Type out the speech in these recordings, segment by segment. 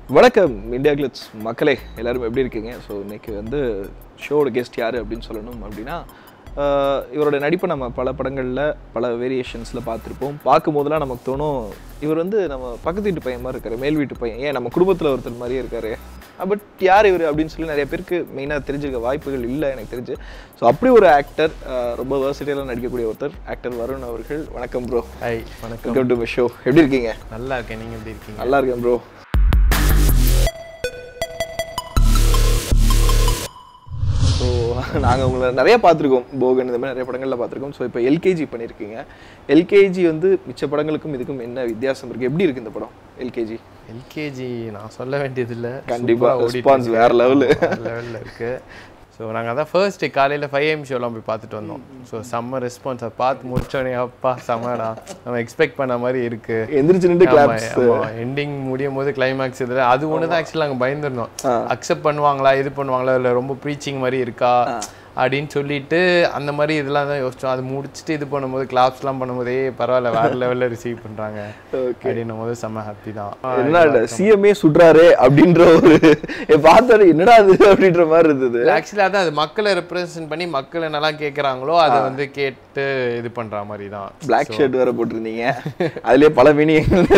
வணக்கம் India glitz மக்களே எல்லாரும் எப்படி இருக்கீங்க ஸோ இன்னைக்கு வந்து ஷோட கெஸ்ட் யார் அப்படின்னு சொல்லணும் அப்படின்னா ஆஹ் இவரோட நடிப்பை நம்ம பல படங்களில் பல வேரியேஷன்ஸில் பார்த்துருப்போம் பார்க்கும் போதெல்லாம் நமக்கு தோணும் இவர் வந்து நம்ம பக்கத்து வீட்டு பையன் மாதிரி இருக்காரு மேல் வீட்டு பையன் ஏன் நம்ம குடும்பத்தில் ஒருத்தர் மாதிரியே இருக்காரு பட் யார் இவர் அப்படின்னு சொல்லி நிறைய பேருக்கு மெயினாக தெரிஞ்சுக்க வாய்ப்புகள் இல்லை எனக்கு தெரிஞ்சு ஸோ அப்படி ஒரு ஆக்டர் ரொம்ப வேர்சிட்டியலாக நடிக்கக்கூடிய ஒருத்தர் ஆக்டர் வருண் அவர்கள் வணக்கம் ப்ரோ ஹாய் வணக்கம் வெல்கம் டு ஷோ எப்படி இருக்கீங்க நல்லா இருக்கேன் நீங்க எப்படி இருக்கீங்க நல்லா இருக்கேன் ப்ரோ ஸோ நாங்கள் உங்களை நிறைய பார்த்துருக்கோம் போகன் இந்த மாதிரி நிறைய படங்களில் பார்த்துருக்கோம் ஸோ இப்போ எல்கேஜி பண்ணியிருக்கீங்க எல்கேஜி வந்து மிச்ச படங்களுக்கும் இதுக்கும் என்ன வித்தியாசம் இருக்குது எப்படி இருக்குது இந்த படம் எல்கேஜி எல்கேஜி நான் சொல்ல வேண்டியது இல்ல கண்டிப்பா, response வேற level. லெவலில் இருக்கு ஸோ நாங்கள் அதான் ஃபர்ஸ்ட் காலையில் ஃபைவ் எம் ஷோலாம் போய் பார்த்துட்டு வந்தோம் ஸோ செம்ம ரெஸ்பான்ஸ் அதை பார்த்து முடிச்சோடனே அப்பா செம்மடா நம்ம எக்ஸ்பெக்ட் பண்ண மாதிரி இருக்கு எந்திரிச்சு நின்று கிளாப்ஸ் எண்டிங் முடியும் போது கிளைமேக்ஸ் இதில் அது ஒன்று தான் ஆக்சுவலாக நாங்கள் பயந்துருந்தோம் அக்செப்ட் பண்ணுவாங்களா இது பண்ணுவாங்களா இல்லை ரொம்ப ப்ரீச்சிங் மாதிரி இருக்கா அப்படின்னு சொல்லிட்டு அந்த மாதிரி இதெல்லாம் தான் யோசிச்சோம் அது முடிச்சுட்டு இது பண்ணும்போது கிளாப்ஸ்லாம் பண்ணும்போதே பரவாயில்ல வேற லெவலில் ரிசீவ் பண்ணுறாங்க அப்படின்னும் போது செம்ம ஹாப்பி தான் என்ன சிஎம்ஏ சுடுறாரு அப்படின்ற ஒரு பார்த்தாரு என்னடா அது அப்படின்ற மாதிரி இருந்தது ஆக்சுவலி அதான் அது மக்களை ரெப்ரசன்ட் பண்ணி மக்கள் என்னெல்லாம் கேட்குறாங்களோ அதை வந்து கேட்டு இது பண்ற மாதிரி தான் பிளாக் ஷர்ட் வேற போட்டிருந்தீங்க அதுலயே பல மீனிங்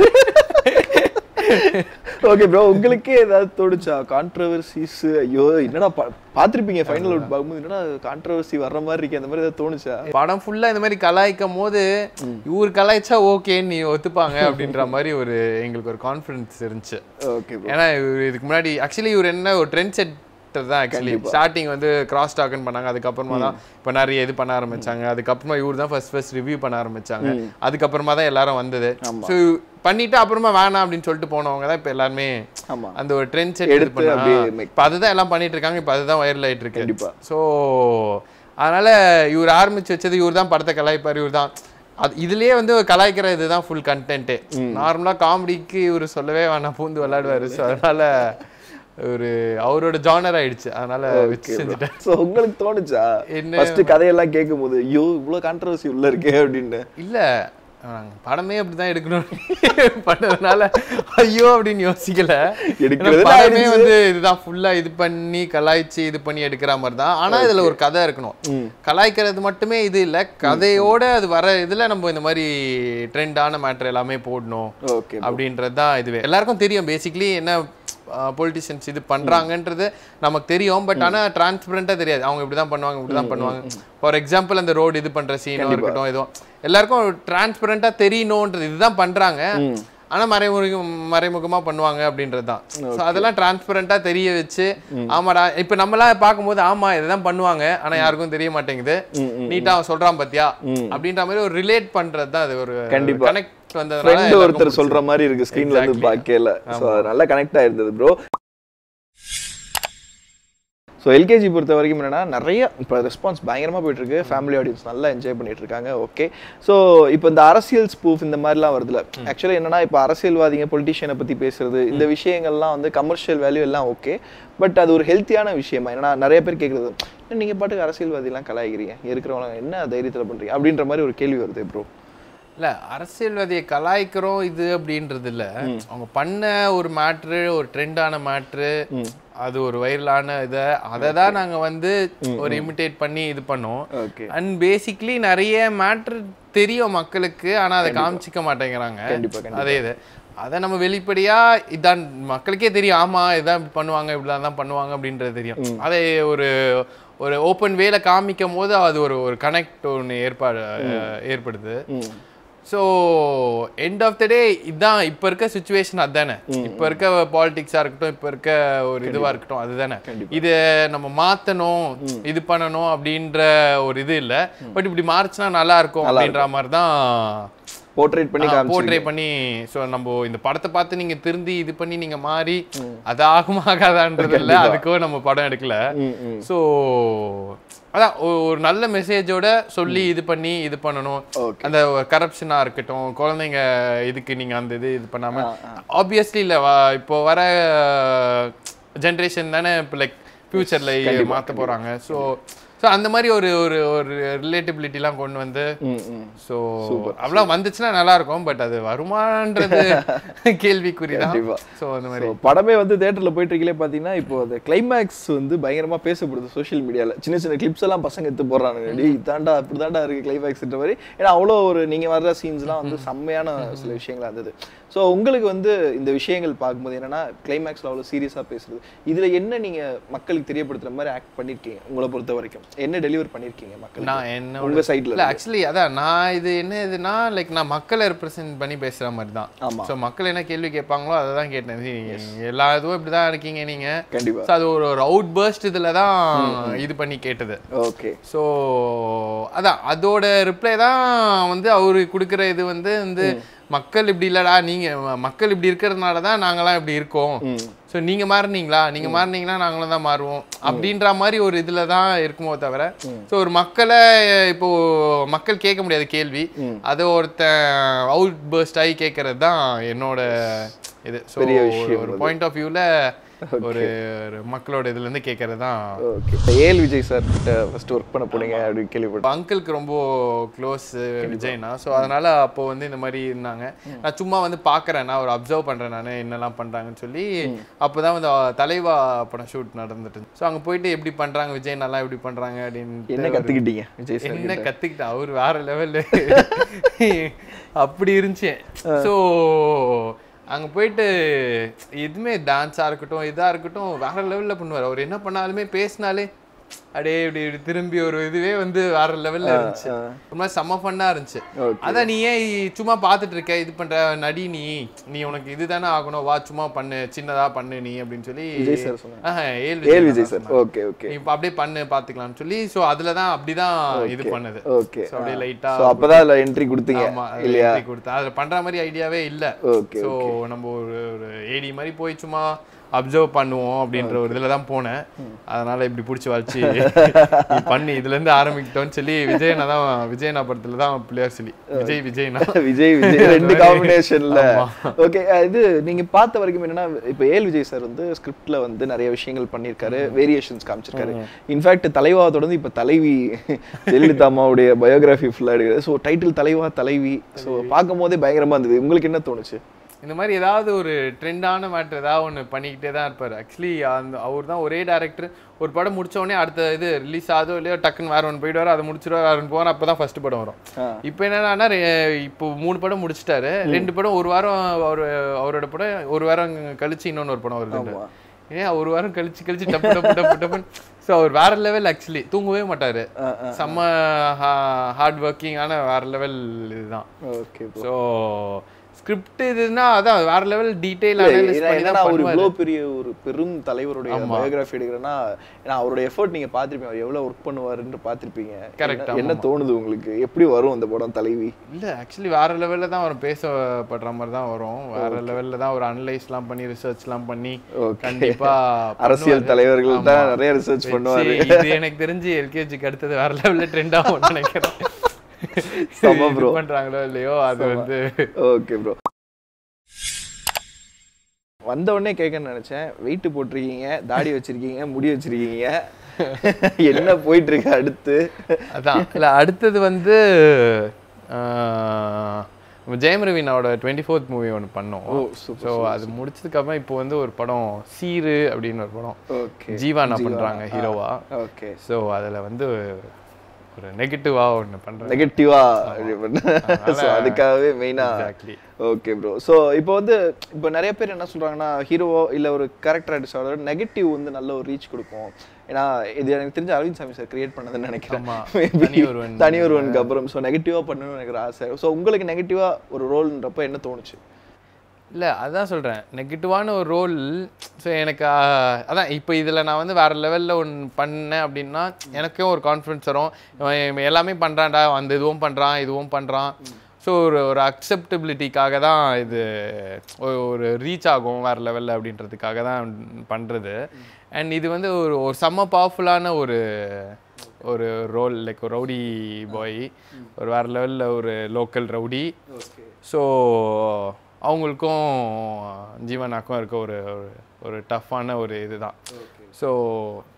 ஓகே ப்ரோ உங்களுக்கே ஏதாவது தோணுச்சா கான்ட்ரவர்சிஸ் ஐயோ என்னடா பா- பார்த்திருப்பீங்க ஃபைனல் அவுட் பார்க்கும்போது என்னடா கான்ட்ரவர்சி வர்ற மாதிரி இருக்கு அந்த மாதிரி ஏதாவது தோணுச்சா படம் ஃபுல்லா இந்த மாதிரி கலாய்க்கும் போது இவர் கலாய்ச்சா ஓகேன்னு நீ ஒத்துப்பாங்க அப்படின்ற மாதிரி ஒரு எங்களுக்கு ஒரு கான்ஃபிடன்ஸ் இருந்துச்சு ஓகே ப்ரோ ஏன்னா இவர் இதுக்கு முன்னாடி ஆக்சுவலி இவர் என்ன ஒரு ட்ரெண்ட் செட்டர் தான் ஆக்சுவலி ஸ்டார்டிங் வந்து கிராஸ் டாக்னு பண்ணாங்க அதுக்கப்புறமா தான் இப்போ நிறைய இது பண்ண ஆரம்பிச்சாங்க அதுக்கப்புறமா இவர் தான் ஃபர்ஸ்ட் ஃபர்ஸ்ட் ரிவ்யூ பண்ண ஆரம்பிச்சாங்க அதுக்கப்புறமா தான் எல்லாரும் வந்தது ஸோ பண்ணிட்டு அப்புறமா வேணாம் அப்படின்னு சொல்லிட்டு போனவங்க தான் இப்போ எல்லாருமே ஆமா அந்த ஒரு ட்ரெண்ட் செட் எடுத்து எடுத்து அப்படியே இப்போ அதுதான் எல்லாம் பண்ணிட்டு இருக்காங்க இப்போ அதுதான் வைரல் ஆயிட்டு இருக்கு கண்டிப்பா. ஸோ அதனால இவர் ஆரம்பிச்சு வச்சது இவர் தான் படத்தை கலாய்ப்பார் இவர் தான் அது இதுலயே வந்து கலாய்க்கிற இதுதான் ஃபுல் கண்டென்ட்டு நார்மலாக காமெடிக்கு இவர் சொல்லவே வேணாம் பூந்து விளையாடுவாரு ஸோ அதனால ஒரு அவரோட ஜானர் ஆயிடுச்சு அதனால வச்சு செஞ்சுட்டேன் ஸோ உங்களுக்கு தோணுச்சா என்ன- ஃபர்ஸ்ட் கதையெல்லாம் கேட்கும் போது ஐயோ இவ்வளோ கான்ட்ரவர்சி உள்ள இருக்கே அப்படின்னு இல்ல நாங்க படமே அப்படிதான் எடுக்கணும் பண்ணதுனால ஐயோ அப்படின்னு யோசிக்கல எடுக்கிறது ஏன்னா படமே வந்து இதுதான் ஃபுல்லா இது பண்ணி கலாய்ச்சி இது பண்ணி எடுக்கிற மாதிரி தான் ஆனா இதுல ஒரு கதை இருக்கணும் கலாய்க்கிறது மட்டுமே இது இல்ல கதையோட அது வர இதுல நம்ம இந்த மாதிரி ட்ரெண்டான மேட்டர் எல்லாமே போடணும் ஓகே அப்படின்றது தான் இதுவே எல்லாருக்கும் தெரியும் பேசிக்லி என்ன பொலிட்டிஷியன்ஸ் இது பண்றாங்கன்றது நமக்கு தெரியும் பட் ஆனா டிரான்ஸ்பரண்டா தெரியாது அவங்க இப்படி தான் பண்ணுவாங்க இப்படி தான் பண்ணுவாங்க ஃபார் எக்ஸாம்பிள் அந்த ரோடு இது பண்ற சீனோ இருக்கட்டும் எதுவும் எல்லாருக்கும் டிரான்ஸ்பரண்டா தெரியணுன்றது இதுதான் பண்றாங்க ஆனா மறைமுக மறைமுகமா பண்ணுவாங்க அப்படின்றது தான் ஸோ அதெல்லாம் டிரான்ஸ்பரண்டா தெரிய வச்சு ஆமாடா இப்ப நம்மளாம் பார்க்கும்போது ஆமா இதுதான் பண்ணுவாங்க ஆனா யாருக்கும் தெரிய மாட்டேங்குது நீட்டா அவன் சொல்றான் பாத்தியா அப்படின்ற மாதிரி ஒரு ரிலேட் பண்றது தான் அது ஒரு கண்டிப்பா. கனெக்ட் வந்ததுனால ஃப்ரெண்ட் எல்லாருக்கும் ஒருத்தர் சொல்ற மாதிரி இருக்கு ஸ்க்ரீன்ல இருந்து Exactly. பார்க்கல ஸோ அது நல்லா கனெக்ட் ஆயிருந்தது ப்ரோ ஸோ எல்கேஜி பொறுத்த வரைக்கும் என்னன்னா நிறைய இப்போ ரெஸ்பான்ஸ் பயங்கரமாக போயிட்டு இருக்கு ஃபேமிலி ஆடியன்ஸ் நல்லா என்ஜாய் பண்ணிட்டு இருக்காங்க ஓகே ஸோ இப்போ இந்த அரசியல் ஸ்பூஃப் இந்த மாதிரிலாம் வருதுல ஆக்சுவலாக என்னன்னா இப்போ அரசியல்வாதிங்க பொலிட்டிஷியனை பற்றி பேசுறது இந்த விஷயங்கள்லாம் வந்து கமர்ஷியல் வேல்யூ எல்லாம் ஓகே பட் அது ஒரு ஹெல்த்தியான விஷயமா ஏன்னா நிறைய பேர் கேட்குறது "என்ன நீங்க பாட்டுக்கு அரசியல்வாதிலாம் கலாய்க்கிறீங்க இருக்கிறவங்க என்ன தைரியத்தில் பண்றீங்க அப்படின்ற மாதிரி ஒரு கேள்வி வருது ப்ரோ இல்ல அரசியல்வாதியை கலாய்க்கிறோம் இது அப்படின்றது இல்ல அவங்க பண்ண ஒரு மேட்ரு ஒரு ட்ரெண்டான மேட்ரு அது ஒரு வைரலான இதை அதை தான் நாங்க வந்து ஒரு இமிட்டேட் பண்ணி இது பண்ணோம் ஓகே அண்ட் பேசிக்லி நிறைய மேட்ரு தெரியும் மக்களுக்கு ஆனா அதை காமிச்சிக்க மாட்டேங்கிறாங்க கண்டிப்பா, கண்டிப்பா. அதே இது அதை நம்ம வெளிப்படையா இதான் மக்களுக்கே தெரியும் ஆமா இதான் இப்படி பண்ணுவாங்க இப்படிலாம் தான் பண்ணுவாங்க அப்படின்றது தெரியும் அதை ஒரு ஒரு ஓப்பன் வேல காமிக்கும் போது அது ஒரு ஒரு கனெக்ட் ஒன்று ஏற்பாடு ஏற்படுது so end of the day இதுதான் இப்போ இருக்க சுச்சுவேஷன் அதுதானே இப்போ இருக்க பாலிடிக்ஸாக இருக்கட்டும் இப்போ இருக்க ஒரு இதுவாக இருக்கட்டும் அதுதானே இது நம்ம மாற்றணும் இது பண்ணணும் அப்படின்ற ஒரு இது இல்லை பட் இப்படி மாறுச்சுன்னா நல்லா இருக்கும் அப்படின்ற மாதிரி தான் போர்ட்ரேட் பண்ணி காமிச்சு போர்ட்ரே பண்ணி ஸோ நம்ம இந்த படத்தை பார்த்து நீங்க திருந்தி இது பண்ணி நீங்க மாறி அது ஆகுமா ஆகாதான்றது இல்லை அதுக்கும் நம்ம படம் எடுக்கல ம், ம். ஸோ அதான் ஒ- ஒரு நல்ல மெசேஜோட சொல்லி இது பண்ணி இது பண்ணணும் Okay. அந்த கரப்ஷனா இருக்கட்டும் குழந்தைங்க இதுக்கு நீங்க அந்த இது இது பண்ணாம ஆப்வியஸ்லி இல்ல வ- இப்போ வர ஜென்ரேஷன் தானே இப்போ லைக் ஃபியூச்சர்ல மாத்த போறாங்க ஸோ ஸோ அந்த மாதிரி ஒரு ஒரு ஒரு ரிலேட்டபிலிட்டிலாம் கொண்டு வந்து ம் ம் ஸோ அவ்வளோ வந்துச்சுன்னா நல்லா இருக்கும் பட் அது வருமானன்றது கேள்விக்குறி தான் கண்டிப்பா. ஸோ அந்த மாதிரி So, படமே வந்து தேட்டரில் போயிட்டு இருக்கீங்களே பார்த்தீங்கன்னா இப்போ அந்த கிளைமேக்ஸ் வந்து பயங்கரமாக பேசப்படுது சோஷியல் மீடியாவில் சின்ன சின்ன கிளிப்ஸ் எல்லாம் பசங்க எடுத்து போடுறாங்க டேய் இதாண்டா இப்படி தாண்டா இருக்கு கிளைமேக்ஸ்ன்ற மாதிரி ஏன்னா அவ்வளோ ஒரு நீங்கள் வர்ற சீன்ஸ்லாம் வந்து செம்மையான சில விஷயங்களா இருந்தது ஸோ உங்களுக்கு வந்து இந்த விஷயங்கள் பார்க்கும்போது என்னன்னா கிளைமேக்ஸில் அவ்வளோ சீரியஸாக பேசுறது இதில் என்ன நீங்கள் மக்களுக்கு தெரியப்படுத்துற மாதிரி ஆக்ட் பண்ணியிருக்கீங்க உங்களை பொறுத்த வரைக்கும் என்ன டெலிவர் பண்ணியிருக்கீங்க மக்கள் நான் என்ன உங்க சைடில் இல்ல ஆக்சுவலி அதான் நான் இது என்ன இதுனா லைக் நான் மக்களை ரெப்ரசென்ட் பண்ணி பேசுற மாதிரி தான் ஆமா. ஸோ மக்கள் என்ன கேள்வி கேட்பாங்களோ அதை தான் கேட்டேன் See, எல்லா இதுவும் இப்படி தான் இருக்கீங்க நீங்க கண்டிப்பா ஸோ அது ஒரு ஒரு அவுட் பர்ஸ்ட் இதில் தான் இது பண்ணி கேட்டது ஓகே ஸோ அதான் அதோட ரிப்ளை தான் வந்து அவரு கொடுக்குற இது வந்து வந்து மக்கள் இப்படி இல்லடா நீங்க ம- மக்கள் இப்படி இருக்கிறதுனால தான் நாங்களாம் இப்படி இருக்கோம் ம் ஸோ நீங்க மாறுனீங்களா நீங்க மாறுனீங்கன்னா நாங்களும் தான் மாறுவோம் அப்படின்ற மாதிரி ஒரு இதுல தான் இருக்குமோ தவிர ஸோ ஒரு மக்களை இப்போ மக்கள் கேட்க முடியாத கேள்வி அதை ஒருத்தன் அவுட் பர்ஸ்ட் ஆகி கேட்கறது தான் என்னோட இது ஸோ பெரிய விஷயம் ஒரு பாயிண்ட் ஆஃப் வியூவில் ஒரு ஒரு மக்களோட இதுல இருந்து கேட்கறது தான் okay AL Vijay sir first work பண்ண போனீங்க அப்படின்னு கேள்விப்பட்டேன் அங்கிளுக்கு ரொம்ப க்ளோஸ் விஜய்னா ஸோ அதனால அப்போ வந்து இந்த மாதிரி இருந்தாங்க நான் சும்மா வந்து பார்க்குறேன் நான் ஒரு அப்சர்வ் பண்ணுறேன் நான் என்னெல்லாம் பண்ணுறாங்கன்னு சொல்லி அப்போ தான் வந்து அஹ், தலைவா படம் ஷூட் நடந்துட்டு ஸோ அங்கே போயிட்டு எப்படி பண்ணுறாங்க விஜய் நல்லா எப்படி பண்ணுறாங்க அப்படின்னு என்ன கத்துக்கிட்டீங்க விஜய் சார் என்ன கத்துக்கிட்டேன் அவர் வேற லெவலு அப்படி இருந்துச்சு ஸோ அங்க போயிட்டு எதுவுமே டான்ஸாக இருக்கட்டும் இதா இருக்கட்டும் வேற லெவல்ல பண்ணுவார் அவர் என்ன பண்ணாலுமே பேசினாலே அப்படியே இப்படி இப்படி திரும்பி ஒரு இதுவே வந்து வேற லெவல்ல இருந்துச்சு ஒரு மாதிரி செம்ம ஃபன்னா இருந்துச்சு Okay. அதான் நீ ஏன் இ- சும்மா பார்த்துட்டு இருக்க இது பண்ற நடி நீ நீ உனக்கு இதுதானே ஆகணும் வா சும்மா பண்ணு சின்னதா பண்ணு நீ அப்படின்னு சொல்லி விஜய் சார் சொன்னாங்க ஆஹா, ஏல் ஏஎல் விஜய் விஜய் தான் சார் சொன்னாங்க. ஓகே ஓகே நீ இப்ப அப்படியே பண்ணு பாத்துக்கலாம்னு சொல்லி சோ அதுல தான் அப்படிதான் இது பண்ணுது ஓகே So அப்படியே லைட்டா ஸோ அப்பதான் அதுல என்ட்ரி கொடுத்தீங்க ஆமா இல்லையா இல்லையா கொடுத்தா அதுல பண்ற மாதிரி ஐடியாவே இல்ல ஓகே சோ நம்ம ஒரு ஒரு ஏடி மாதிரி போய் சும்மா அப்சர்வ் பண்ணுவோம் அப்படின்ற ஒரு இதுல தான் போனேன் அதனால இப்படி பிடிச்சி வச்சு நீ பண்ணி இதுல இருந்து ஆரம்பிக்கிட்டோம்னு சொல்லி விஜயனா தான் விஜயனா படத்துல தான் பிள்ளையார் சொல்லி விஜய் விஜய்னா விஜய் விஜய் ரெண்டு காம்பினேஷன்ல ஓகே இது நீங்க பார்த்த வரைக்கும் என்னன்னா இப்போ ஏஎல் விஜய் சார் வந்து ஸ்கிரிப்ட்ல வந்து நிறைய விஷயங்கள் பண்ணியிருக்காரு வேரியேஷன்ஸ் காமிச்சிருக்காரு இன்ஃபேக்ட் தலைவா தொடர்ந்து இப்போ தலைவி ஜெயலலிதா அம்மாவுடைய பயோகிராஃபி ஃபுல்லாக எடுக்குது ஸோ டைட்டில் தலைவா தலைவி ஸோ பார்க்கும் போதே பயங்கரமா இருந்தது உங்களுக்கு என்ன தோணுச்சு இந்த மாதிரி ஏதாவது ஒரு ட்ரெண்டான மேட்ரு ஏதாவது ஒன்று பண்ணிக்கிட்டே தான் இருப்பார் ஆக்சுவலி அந்த அவர் தான் ஒரே டேரக்டர் ஒரு படம் முடிச்ச உடனே அடுத்த இது ரிலீஸ் ஆகுதோ இல்லையோ டக்குன்னு வேற ஒன்று போயிடுவார் அதை முடிச்சிடுவார் வேறு போவார் அப்போ தான் ஃபர்ஸ்ட் படம் வரும் ஆ. இப்போ என்னன்னா ரெ- இப்போ மூணு படம் முடிச்சிட்டாரு ரெண்டு படம் ஒரு வாரம் அவர் அவரோட படம் ஒரு வாரம் கழிச்சு இன்னொன்று ஒரு படம் வருது ஆமா. ஏன் ஒரு வாரம் கழிச்சு கழிச்சு டப்பு டப்பு டப்பு டப்புன்னு ஸோ அவர் வேற லெவல் ஆக்சுவலி தூங்கவே மாட்டாரு ஆ, ஆ. செம்ம ஹார்ட் ஒர்க்கிங்கான வேற லெவல் இதுதான் ஓகே ஸோ ஸ்கிரிப்ட் இதுன்னா அதான் வேற லெவல் டீடைல் இல்ல, அனலைஸ் ஏன்னா பண்ணி என்னன்னா தான் அவர் பண்ணுவாரு இவ்வளோ பெரிய ஒரு பெரும் தலைவருடைய பயோகிராஃபி எடுக்கிறேன்னா ஏன்னா அவருடைய எஃபர்ட் நீங்க பார்த்திருப்பீங்க அவர் எவ்வளவு ஒர்க் பண்ணுவாருன்னு பார்த்திருப்பீங்க Correct, என்ன- என்ன தோணுது உங்களுக்கு எப்படி வரும் அந்த படம் தலைவி இல்ல ஆக்சுவலி வேற லெவல்ல தான் வரும் பேசப்படுற மாதிரி தான் வரும் வேற லெவல்ல தான் ஒரு அனலைஸ்லாம் பண்ணி ரிசர்ச்லாம் பண்ணி Okay. கண்டிப்பா அரசியல் பண்ணுவாரு. தலைவர்கள் தான் ஆமா. நிறைய ரிசர்ச் பண்ணுவாரு வச்சு, இது எனக்கு தெரிஞ்சு எல்கேஜிக்கு அடுத்தது வேற லெவல்ல ட்ரெண்ட் ஆகும் நினைக்கிறேன் செம இது bro. பண்றாங்களோ இல்லையோ அது வந்து ஓகே ப்ரோ வந்த உடனே கேட்கணும்னு நினைச்சேன் வெயிட் போட்டிருக்கீங்க தாடி வச்சிருக்கீங்க முடி வச்சிருக்கீங்க என்ன போயிட்டு இருக்கு அடுத்து அதான் இல்ல அடுத்தது வந்து ஆஹ், ஜெயம் ரவினாவோட டுவெண்ட்டி ஃபோர்த் மூவி ஒன்று பண்ணோம் ஓ சூப்பர் ஸோ அது முடிச்சதுக்கு அப்புறம் இப்போ வந்து ஒரு படம் சீரு அப்படின்னு ஒரு படம் ஓகே ஜீவானா பண்றாங்க ஹீரோவா ஓகே ஸோ அதுல வந்து ஒரு நெகட்டிவா ஒன்று பண்றாங்க நெகட்டிவா ஸோ அதுக்காகவே மெயினா எக்ஸாக்ட்லி ஓகே ப்ரோ ஸோ இப்போ வந்து இப்போ நிறைய பேர் என்ன சொல்றாங்கன்னா ஹீரோவோ இல்லை ஒரு கேரக்டர் ஆர்டிஸ்டோட நெகட்டிவ் வந்து நல்ல ஒரு ரீச் கொடுக்கும் ஏன்னா இது எனக்கு தெரிஞ்ச அரவிந்த் சாமி சார் கிரியேட் பண்ணதுன்னு நினைக்கிறேன் ஆமா. Maybe தனி ஒருவன். தனி ஒருவனுக்கு அப்புறம் ஸோ நெகட்டிவாக பண்ணணும்னு எனக்கு ஒரு ஆசை ஸோ உங்களுக்கு நெகட்டிவா ஒரு ரோல்ன்றப்ப என்ன தோணுச்சு இல்லை அதான் சொல்கிறேன் நெகட்டிவான ஒரு ரோல் ஸோ எனக்கு ஆஹ், அதான் இப்போ இதில் நான் வந்து வேறு லெவலில் ஒன்று பண்ணேன் அப்படின்னா எனக்கே ஒரு கான்ஃபிடன்ஸ் வரும் இவன் இவன் எல்லாமே பண்ணுறான்டா அந்த இதுவும் பண்ணுறான் இதுவும் பண்ணுறான் ஸோ ஒரு ஒரு அக்செப்டபிலிட்டிக்காக தான் இது ஒரு- ஒரு ரீச் ஆகும் வேறு லெவலில் அப்படின்றதுக்காக தான் பண்ணுறது அண்ட் இது வந்து ஒரு ஒரு செம்ம பவர்ஃபுல்லான ஒரு ஒரு ரோல் லைக் ஒரு ரவுடி பாய் ஒரு வேறு லெவலில் ஒரு லோக்கல் ரவுடி ஸோ அவங்களுக்கும் ஜீவனாக்கும் இருக்க ஒரு ஒரு- ஒரு டஃப்பான ஒரு இதுதான் ஸோ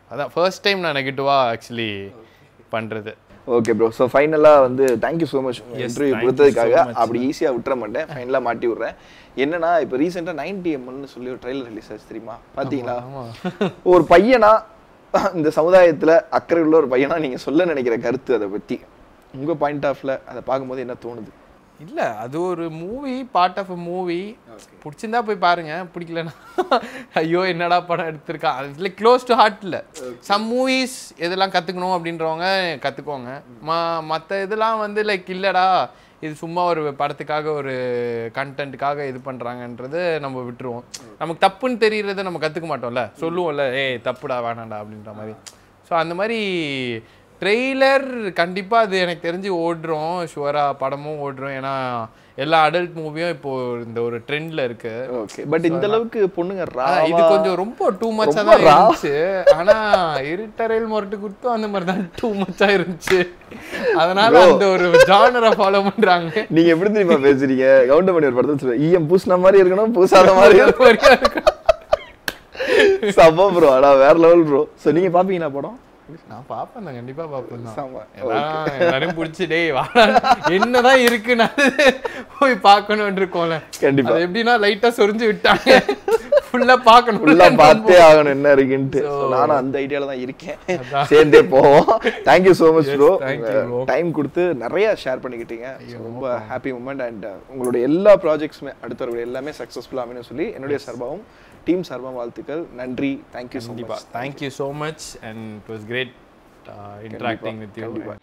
அதான் ஃபர்ஸ்ட் டைம் நான் நெகட்டிவாக ஆக்சுவலி பண்ணுறது ஓகே ப்ரோ ஸோ ஃபைனலாக வந்து thank you so much interview thank you கொடுத்ததுக்காக so much. அப்படி ஈஸியாக விட்டுற மாட்டேன் ஃபைனலாக மாட்டி விட்றேன் என்னன்னா இப்போ ரீசெண்டாக நைன்டி எம்எல்னு சொல்லி ஒரு ட்ரைலர் ரிலீஸ் ஆச்சு தெரியுமா பார்த்தீங்களா ஒரு பையனா இந்த சமுதாயத்தில் அக்கறை உள்ள ஒரு பையனா நீங்கள் சொல்ல நினைக்கிற கருத்து அதை பற்றி உங்கள் பாயிண்ட் ஆஃப்ல அதை பார்க்கும்போது என்ன தோணுது இல்லை அது ஒரு movie part of a movie பிடிச்சிருந்தா போய் பாருங்க பிடிக்கலன்னா ஐயோ என்னடா படம் எடுத்திருக்கா அதில் க்ளோஸ் டு ஹார்ட் இல்லை சம் மூவிஸ் எதெல்லாம் கற்றுக்கணும் அப்படின்றவங்க கற்றுக்கோங்க ம மற்ற இதெல்லாம் வந்து லைக் இல்லைடா இது சும்மா ஒரு படத்துக்காக ஒரு கண்டென்ட்டுக்காக இது பண்ணுறாங்கன்றது நம்ம விட்டுருவோம் நமக்கு தப்புன்னு தெரியறத நம்ம கற்றுக்க மாட்டோம்ல சொல்லுவோம்ல ஏய் தப்புடா வேணாம்டா அப்படின்ற மாதிரி ஸோ அந்த மாதிரி ட்ரெய்லர் கண்டிப்பாக அது எனக்கு தெரிஞ்சு ஓடுறோம் ஷுவராக படமும் ஓடுறோம் ஏன்னா எல்லா அடல்ட் மூவியும் இப்போ இந்த ஒரு ட்ரெண்டில் இருக்கு ஓகே பட் இந்த அளவுக்கு பொண்ணுங்க ஆனா, ராவா இது கொஞ்சம் ரொம்ப டூ மச்சா ரொம்ப தான் raw. இருந்துச்சு ஆனா இருட்டரையில் முரட்டு குத்தும் அந்த மாதிரி தான் டூ மச்சா இருந்துச்சு அதனால அந்த ஒரு ஜானரை ஃபாலோ பண்றாங்க நீங்க எப்படி தெரியுமா பேசுறீங்க கவுண்டமணி ஒரு படத்துல சொல்லுவேன் ஈயம் பூசின மாதிரி இருக்கணும் பூசாத மாதிரி இருக்கணும் சம ப்ரோ ஆனா வேற லெவல் ப்ரோ சோ நீங்க பாப்பீங்களா படம் நான் பாப்பேன் தான் கண்டிப்பா பாப்பேன் தான் செம. எல்லாம் எல்லாரையும் பிடிச்சி டேய் வாடா என்னதான் இருக்குன்னு போய் பார்க்கணும்னு இருக்கோம்ல கண்டிப்பா. அது எப்படின்னா லைட்டா சொரிஞ்சு விட்டாங்க ஃபுல்லா பார்க்கணும் ஃபுல்லா பார்த்தே ஆகணும் என்ன இருக்குன்ட்டு So, நானும் அந்த ஐடியால தான் இருக்கேன் சேர்ந்தே போவோம் thank you so much bro thank you bro. Time கொடுத்து நிறைய ஷேர் பண்ணிக்கிட்டீங்க So, ரொம்ப ஹாப்பி மூமெண்ட் அண்ட் உங்களுடைய எல்லா ப்ராஜெக்ட்ஸுமே அடுத்த வரக்கூடிய எல்லாமே சக்ஸஸ்ஃபுல்லாக அமைன்னு சொல்லி என்னுடைய சார்பாகவும் டீம் சார்பாகவும் வாழ்த்துக்கள் நன்றி thank you so much thank you so much and it was great interacting with you கண்டிப்பா